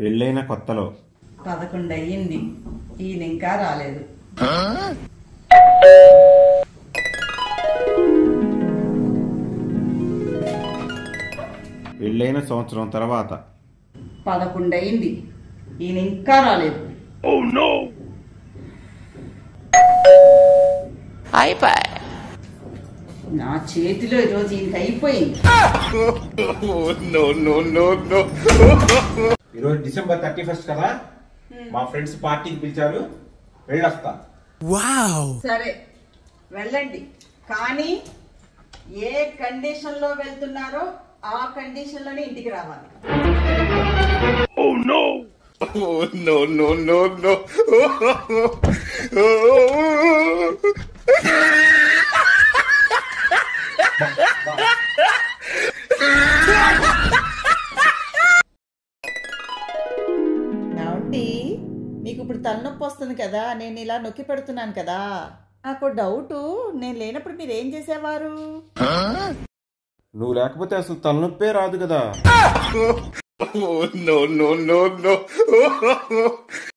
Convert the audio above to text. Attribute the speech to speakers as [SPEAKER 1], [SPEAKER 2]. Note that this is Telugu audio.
[SPEAKER 1] పెళ్ళైన కొత్తలో
[SPEAKER 2] పదకొండు అయ్యింది ఈయన ఇంకా రాలేదు
[SPEAKER 1] పెళ్ళైన సంవత్సరం తర్వాత
[SPEAKER 2] పదకొండు అయింది ఈయన ఇంకా రాలేదు నా చేతిలో ఈరోజు ఈయనకి అయిపోయింది
[SPEAKER 1] ఈరోజు డిసెంబర్ థర్టీ ఫస్ట్ కదా మా ఫ్రెండ్స్ పార్టీకి పిలిచారు వెళ్ళొస్తా
[SPEAKER 2] సరే వెళ్ళండి కానీ ఏ కండిషన్ లో వెళ్తున్నారో ఆ కండిషన్ లోనే ఇంటికి రావాలి ఏమండి మీకు ఇప్పుడు తలనొప్పి వస్తుంది కదా నేను ఇలా నొక్కి పెడుతున్నాను కదా నాకు డౌట్ నేను లేనప్పుడు మీరు ఏం చేసేవారు
[SPEAKER 1] నువ్వు లేకపోతే అసలు తలనొప్పే రాదు కదా